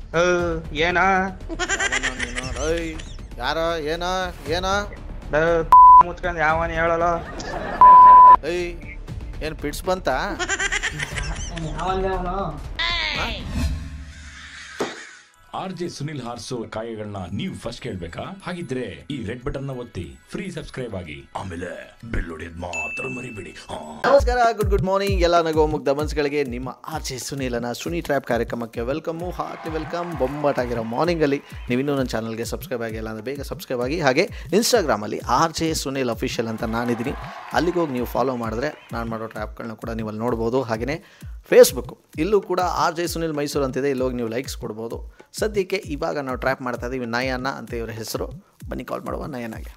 ಏ, ಏನಾ ಯಾವನೋ ನೀನು ಓಯ್ ಯಾರೋ ಏನೋ ಏನೋ ಏ, ಮುಚ್ಕೊಂಡ್ ಯಾವನ್ ಹೇಳಲ್ಲ ಏಯ್ ಏನು ಪಿಡ್ಸ್ ಬಂತಾ ಆರ್ ಜೆ ಸುನಿಲ್ ಹಾರ್ಸೋ ಕಾಯಗಳನ್ನ ನೀವು ಫಸ್ಟ್ ಕೇಳ್ಬೇಕಾ ಹಾಗಿದ್ರೆ ಈ ರೆಡ್ ಬಟನ್ ನ ಒತ್ತಿ ಫ್ರೀ ಸಬ್ಸ್ಕ್ರೈಬ್ ಆಗಿ ಆಮೇಲೆ ಬೆಲ್ ಹೊಡೆಯೋದ್ ಮಾತ್ರ ಮರಿಬೇಡಿ ಹಾ ನಮಸ್ಕಾರ ಗುಡ್ ಗುಡ್ ಮಾರ್ನಿಂಗ್ ಎಲ್ಲ ನಗೋ ಮುಗ್ಧ ಮನ್ಸ್ಗಳಿಗೆ ನಿಮ್ಮ ಆಚೆ ಸುನೀಲನ ಸುನಿ ಟ್ರ್ಯಾಪ್ ಕಾರ್ಯಕ್ರಮಕ್ಕೆ ವೆಲ್ಕಮ್ಮು ಹಾರ್ಟ್ಲಿ ವೆಲ್ಕಮ್ ಬೊಂಬಾಟಾಗಿರೋ ಮಾರ್ನಿಂಗಲ್ಲಿ ನೀವಿನ್ನೂ ನನ್ನ ಚಾನಲ್ಗೆ ಸಬ್ಸ್ಕ್ರೈಬ್ ಆಗಿಲ್ಲ ಅಂದರೆ ಬೇಗ ಸಬ್ಸ್ಕ್ರೈಬ್ ಆಗಿ ಹಾಗೆ ಇನ್ಸ್ಟಾಗ್ರಾಮಲ್ಲಿ ಆರ್ ಜೆ ಸುನೀಲ್ ಅಫಿಷಿಯಲ್ ಅಂತ ನಾನಿದ್ದೀನಿ ಅಲ್ಲಿಗೆ ಹೋಗಿ ನೀವು ಫಾಲೋ ಮಾಡಿದ್ರೆ ನಾನು ಮಾಡೋ ಟ್ರ್ಯಾಪ್ಗಳನ್ನ ಕೂಡ ನೀವು ಅಲ್ಲಿ ನೋಡ್ಬೋದು ಹಾಗೆಯೇ ಫೇಸ್ಬುಕ್ಕು ಇಲ್ಲೂ ಕೂಡ ಆರ್ ಜೆ ಸುನಿಲ್ ಮೈಸೂರು ಅಂತಿದೆ ಇಲ್ಲಿ ಹೋಗಿ ನೀವು ಲೈಕ್ಸ್ ಕೊಡ್ಬೋದು ಸದ್ಯಕ್ಕೆ ಇವಾಗ ನಾವು ಟ್ರ್ಯಾಪ್ ಮಾಡ್ತಾ ಇದ್ದೀವಿ ನಯನ ಅಂತ ಇವರ ಹೆಸರು ಬನ್ನಿ ಕಾಲ್ ಮಾಡುವ ನಯನಾಗೆ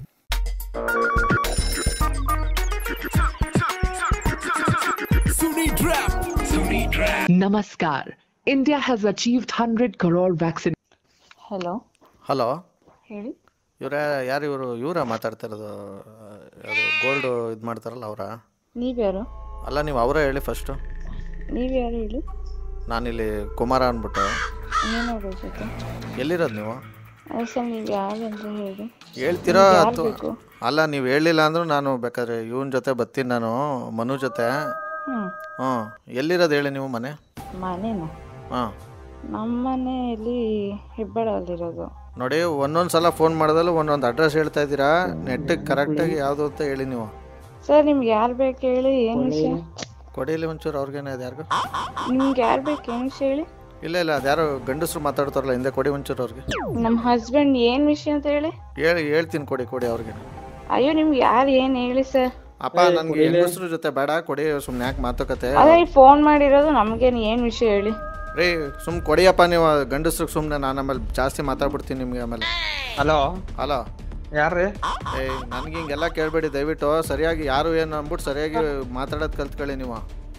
Namaskar. India has achieved 100 crore vaccine. Hello hello ಹೇಳಿ ಇವರ ಯಾರು ಇವರು ಇವರ ಮಾತಾಡ್ತಾ ಇರೋದು ಅದು ಗೋಲ್ಡ್ ಇದು ಮಾಡ್ತಾರಲ್ಲ ಅವರ ನೀವ್ಯಾರು ಅಲ್ಲ ನೀವು ಅವರೇ ಹೇಳಿ ಫಸ್ಟು ನೀವ್ಯಾರು ಹೇಳಿ ನಾನಿಲ್ಲಿ ಕುಮಾರ ಅಂದ್ಬಿಟ್ಟು ಏನಾದ್ರು ಜೊತೆ ಎಲ್ಲಿರೋದು ನೀವು ಅದೇ ಸರ್ ನೀವು ಯಾರು ಅಂತ ಹೇಳಿ ಹೇಳ್ತೀರಾ ಯಾರು ಅಥವಾ ಬೇಕು ಅಲ್ಲ ನೀವು ಹೇಳಿಲ್ಲ ಅಂದ್ರೂ ನಾನು ಬೇಕಾದ್ರೆ ಇವನ ಜೊತೆ ಬರ್ತೀನಿ ನಾನು ಮನು ಜೊತೆ ಹ್ಞೂ ಹ್ಞೂ ಎಲ್ಲಿರೋದು ಹೇಳಿ ನೀವು ಮನೆ ಮನೇನ ಹಾಂ ನಮ್ಮ ಮನೆಯಲ್ಲಿ ಹೆಬ್ಬಾಳಲ್ಲಿರೋದು ನೋಡಿ ಒಂದೊಂದು ಸಲ ಫೋನ್ ಮಾಡಿದಲ್ಲೂ ಒಂದೊಂದು ಅಡ್ರೆಸ್ ಹೇಳ್ತಾ ಇದ್ದೀರಾ ನೆಟ್ಟಿಗೆ ಕರೆಕ್ಟಾಗಿ ಯಾವುದು ಅಂತ ಹೇಳಿ ನೀವು ಸರ್ ನಿಮ್ಗೆ ಯಾರು ಬೇಕು ಹೇಳಿ ಏನು ವಿಷಯ ಕೊಡಿಲಿ ಒಂಚೂರು ಅವ್ರಿಗೇನೆ ಅದು ಯಾರಿಗೂ ನಿಮ್ಗೆ ಯಾರು ಬೇಕು ಏನು ವಿಷಯ ಹೇಳಿ ಇಲ್ಲ ಇಲ್ಲ ಅದು ಯಾರು ಗಂಡಸರು ಮಾತಾಡ್ತಾರಲ್ಲ ಹಿಂದೆ ಕೊಡಿ ಒಂಚೂರು ಅವ್ರಿಗೆ ನಮ್ಮ ಹಸ್ಬೆಂಡ್ ಏನು ವಿಷಯ ಅಂತ ಹೇಳಿ ಹೇಳಿ ಹೇಳ್ತೀನಿ ಕೊಡಿ ಕೊಡಿ ಅವ್ರಿಗೆ ಅಯ್ಯೋ ನಿಮ್ಗೆ ಯಾರು ಏನು ಹೇಳಿ ಸರ್ ಅಪ್ಪ ನನಗೆ ಹೆಂಗಸ್ರ ಜೊತೆ ಬೇಡ ಕೊಡಿ ಸುಮ್ಮನೆ ಯಾಕೆ ಮಾತುಕತೆ ಅದೇ ಫೋನ್ ಮಾಡಿರೋದು ನಮಗೇನು ಏನು ವಿಷಯ ಹೇಳಿ ರೀ ಸುಮ್ ಕೊಡಿಯಪ್ಪ ನೀವು ಗಂಡಸ್ರಿಗೆ ಸುಮ್ಮನೆ ನಾನು ಆಮೇಲೆ ಜಾಸ್ತಿ ಮಾತಾಡ್ಬಿಡ್ತೀನಿ ನಿಮಗೆ ಆಮೇಲೆ ಹಲೋ ಹಲೋ ಯಾರ್ರಿ ಏಯ್ ನನಗೆ ಹಿಂಗೆಲ್ಲ ಕೇಳಬೇಡಿ ದಯವಿಟ್ಟು ಸರಿಯಾಗಿ ಯಾರು ಏನು ಅಂದ್ಬಿಟ್ಟು ಸರಿಯಾಗಿ ಮಾತಾಡೋದು ಕಲ್ತ್ಕೊಳ್ಳಿ ನೀವು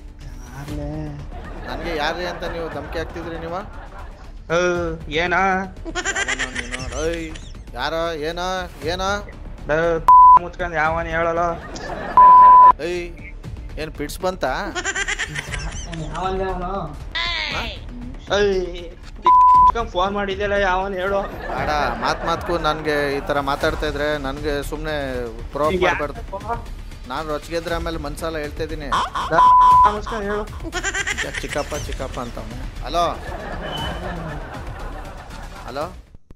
ನನಗೆ ಯಾರೇ ಅಂತ ನೀವು ಧಮಕಿ ಹಾಕ್ತಿದ್ರಿ ನೀವು ಏ, ಏನಾ ಯಾವನೋ ನೀನು ಓಯ್ ಯಾರೋ ಏನೋ ಏನೋ ಏ, ಮುಚ್ಕೊಂಡ್ ಯಾವನ್ ಹೇಳಲ್ಲ ಏಯ್ ಏನು ಪಿಡ್ಸ್ ಬಂತಾ ಫೋನ್ ಮಾಡಿದ್ಯಲ್ಲ ಯಾವನ್ ಹೇಳು ಬೇಡ ಮಾತು ಮಾತ್ಕು ನನಗೆ ಈ ಥರ ಮಾತಾಡ್ತಾ ಇದ್ರೆ ನನಗೆ ಸುಮ್ಮನೆ ಪ್ರೋಕ್ ಮಾಡಬಾರ್ದು ನಾನು ರೊಚ್ಚಿಗೆದ್ರೆ ಆಮೇಲೆ ಮನ್ಸಲ್ಲ ಹೇಳ್ತಾ ಇದ್ದೀನಿ ಮುಚ್ಕೊಂಡ್ ಹೇಳು ಚಿಕ್ಕಪ್ಪ ಚಿಕ್ಕಪ್ಪ ಅಂತ hello hello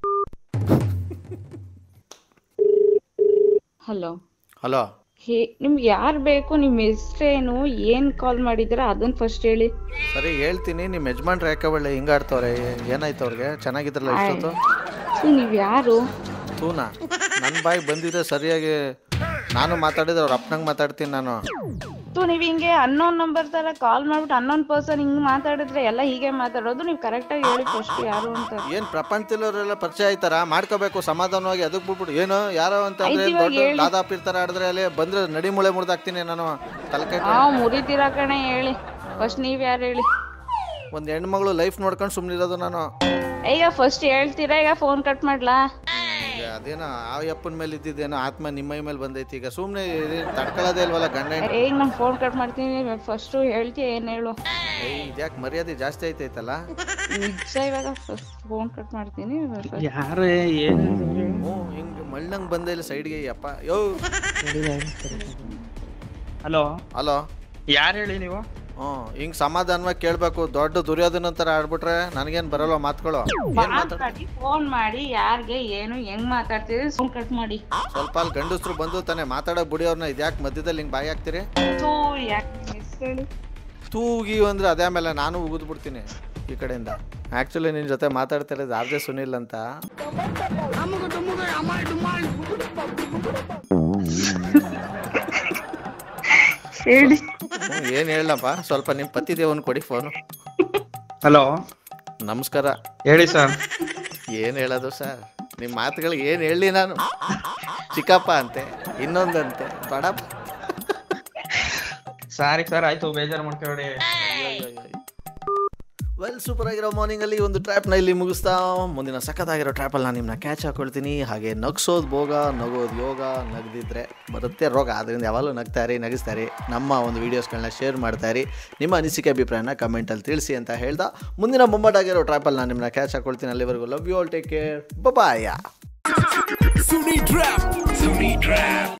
hello hello hey ನಿಮ್ಗೆ ಯಾರು ಬೇಕು ನಿಮ್ಮ ಹೆಸ್ರೇನು ಏನು ಕಾಲ್ ಮಾಡಿದ್ದೀರಾ ಅದನ್ನು ಫಸ್ಟ್ ಹೇಳಿ ಸರಿ ಹೇಳ್ತೀನಿ ನಿಮ್ಮ ಯಜಮಾನ್ರು ಯಾಕೆ ಒಳ್ಳೆ ಹಿಂಗಾಡ್ತವ್ರೆ ಏನಾಯ್ತು ಅವ್ರಿಗೆ ಚೆನ್ನಾಗಿದ್ರಲ್ಲ ಇಷ್ಟೊತ್ತು ನೀವು ಯಾರು ತೂನಾ ನನ್ನ ಬಾಯಿಗೆ ಬಂದಿದ್ರೆ ಸರಿಯಾಗಿ ನಾನು ಮಾತಾಡಿದ್ರೆ ಅವ್ರ ಅಪ್ಪನಂಗೆ ಮಾತಾಡ್ತೀನಿ ನಾನು ಸೊ ನೀವು ಹಿಂಗೆ ಅನ್ನೋನ್ ನಂಬರ್ ತರ ಕಾಲ್ ಮಾಡ್ಬಿಟ್ಟು ಅನ್ನೋನ್ ಪರ್ಸನ್ ಹಿಂಗ್ ಮಾತಾಡಿದ್ರೆ ಎಲ್ಲ ಹೀಗೆ ಮಾತಾಡೋದು ನೀವು ಕರೆಕ್ಟಾಗಿ ಹೇಳಿ ಫಸ್ಟ್ ಯಾರು ಅಂತ ಏನು ಪ್ರಪಂಚದವರೆಲ್ಲ ಪರಿಚಯ ಆಯ್ತಾರ ಮಾಡ್ಕೋಬೇಕು ಸಮಾಧಾನವಾಗಿ ಅದಕ್ಕೆ ಬಿಟ್ಬಿಟ್ಟು ಏನು ಯಾರೋ ಅಂತ ಅಂದ್ರೆ ಆಯ್ತು, ಇವಾಗ ದೊಡ್ಡ ಹೇಳಿ. ದಾದಾಪ್ ಇರ್ತಾರೆ ಆಡಿದ್ರೆ ಅಲ್ಲಿ ಬಂದ್ರೆ ನಡಿ ಮುಳೆ ಮುರಿದಾಕ್ತೀನಿ ನಾನು ತಲೆಕೆ ನಾವು ಮುರಿತೀರಾ ಕಣೆ ಹೇಳಿ ಫಸ್ಟ್ ನೀವ್ ಯಾರು ಹೇಳಿ ಒಂದು ಹೆಣ್ಮಗಳು ಲೈಫ್ ನೋಡ್ಕೊಂಡು ಸುಮ್ಮನಿರೋದು ನಾನು ಈಗ ಫಸ್ಟ್ ಹೇಳ್ತೀರಾ ಈಗ ಫೋನ್ ಕಟ್ ಮಾಡ್ಲಾ ಈಗ ಅದೇನೋ ಆ ಯಪ್ಪನ ಮೇಲೆ ಇದ್ದಿದ್ದೇನೋ ಆತ್ಮ ನಿಮ್ಮ ಮೈ ಮೇಲೆ ಬಂದೈತಿ ಈಗ ಸುಮ್ಮನೆ ತಡ್ಕೊಳ್ಳೋದೇ ಇಲ್ವಲ್ಲ ಗಂಡ ಹೆಂಡ್ತಿ. ಈಗ ನಾನು ಫೋನ್ ಕಟ್ ಮಾಡ್ತೀನಿ ಫಸ್ಟ್ ಹೇಳ್ತೀಯ ಏನ್ ಹೇಳು ಏಯ್ ಇದ್ಯಾಕೆ ಮರ್ಯಾದೆ ಜಾಸ್ತಿ ಐತೈತಲ್ಲ ನಿಜ ಇವಾಗ ಫಸ್ಟ್ ಫೋನ್ ಕಟ್ ಮಾಡ್ತೀನಿ ಯಾರು ಏನು ಹ್ಞೂ ಹಿಂಗೆ ಮಳ್ಳಂಗೆ ಬಂದ ಇಲ್ಲ ಸೈಡ್ಗೆ ಅಪ್ಪ ಯೋ ಹಲೋ ಹಲೋ ಯಾರು ಹೇಳಿ ನೀವು ಹ್ಞೂ ಹಿಂಗೆ ಸಮಾಧಾನವಾಗಿ ಕೇಳಬೇಕು ದೊಡ್ಡ ದುರ್ಯೋಧನ ಥರ ಆಡ್ಬಿಟ್ರೆ ನನಗೇನು ಬರಲ್ಲ ಮಾತುಗಳು ಏನು ಮಾತಾಡ ಮಾತಾಡಿ ಫೋನ್ ಮಾಡಿ ಯಾರಿಗೆ ಏನು ಹೆಂಗ್ ಮಾತಾಡ್ತೀರಿ ಫೋನ್ ಕಟ್ ಮಾಡಿ ಸ್ವಲ್ಪ ಅಲ್ಲಿ ಗಂಡಸ್ರು ಬಂದು ತಾನೆ ಮಾತಾಡೋ ಬುಡಿ ಅವ್ರನ್ನ ಇದ್ಯಾಕೆ ಮಧ್ಯದಲ್ಲಿ ಹಿಂಗೆ ಬಾಯಿ ಹಾಕ್ತೀರಿ ಥೂ, ಯಾಕ್ ಹೆಸ್ರ್ ಹೇಳಿ ತೂಗಿ ಅಂದ್ರೆ ಅದೇ ಆಮೇಲೆ ನಾನು ಉಗಿದು ಬಿಡ್ತೀನಿ ಈ ಕಡೆಯಿಂದ ಆ್ಯಕ್ಚುಲಿ ನಿನ್ನ ಜೊತೆ ಮಾತಾಡ್ತಾ ಇರೋದು ಆರ್ ಜೆ ಸುನಿಲ್ ಅಂತ ಹೇಳಿ ಏನು ಹೇಳಪ್ಪ ಸ್ವಲ್ಪ ನಿಮ್ಮ ಪತಿ ದೇವನ್ ಕೊಡಿ ಫೋನು ಹಲೋ ನಮಸ್ಕಾರ ಹೇಳಿ ಸರ್ ಏನು ಹೇಳೋದು ಸರ್ ನಿಮ್ಮ ಮಾತುಗಳಿಗೆ ಏನು ಹೇಳಿ ನಾನು ಚಿಕ್ಕಪ್ಪ ಅಂತೆ ಇನ್ನೊಂದಂತೆ ಬಡಪ್ಪ ಸಾರಿ ಸರ್ ಆಯ್ತು ಬೇಜಾರು ಮಾಡ್ಕೊಬೇಡಿ ವೆಲ್ ಸೂಪರ್ ಆಗಿರೋ ಮಾರ್ನಿಂಗಲ್ಲಿ ಒಂದು ಟ್ರ್ಯಾಪ್ನ ಇಲ್ಲಿ ಮುಗಿಸ್ತಾ ಮುಂದಿನ ಸಖತ್ತಾಗಿರೋ ಟ್ರ್ಯಾಪಲ್ಲಿ ನಾನು ನಿಮ್ಮನ್ನ ಕ್ಯಾಚ್ ಹಾಕೊಳ್ತೀನಿ ಹಾಗೆ ನಗ್ಸೋದು ಭೋಗ ನಗೋದು ಯೋಗ ನಗದಿದ್ರೆ ಬರುತ್ತೆ ರೋಗ ಅದರಿಂದ ಯಾವಾಗಲೂ ನಗ್ತಾರೆ ನಗಿಸ್ತಾರೆ ನಮ್ಮ ಒಂದು ವೀಡಿಯೋಸ್ಗಳನ್ನ ಶೇರ್ ಮಾಡ್ತಾರೆ ನಿಮ್ಮ ಅನಿಸಿಕೆ ಅಭಿಪ್ರಾಯನ ಕಮೆಂಟಲ್ಲಿ ತಿಳಿಸಿ ಅಂತ ಹೇಳ್ದ ಮುಂದಿನ ಮೊಮ್ಮಟಾಗಿರೋ ಟ್ರ್ಯಾಪಲ್ಲಿ ನಾನು ನಿಮ್ಮನ್ನ ಕ್ಯಾಚ್ ಹಾಕೊಳ್ತೀನಿ ಅಲ್ಲಿವರೆಗೂ love you all take care ಬಾಯ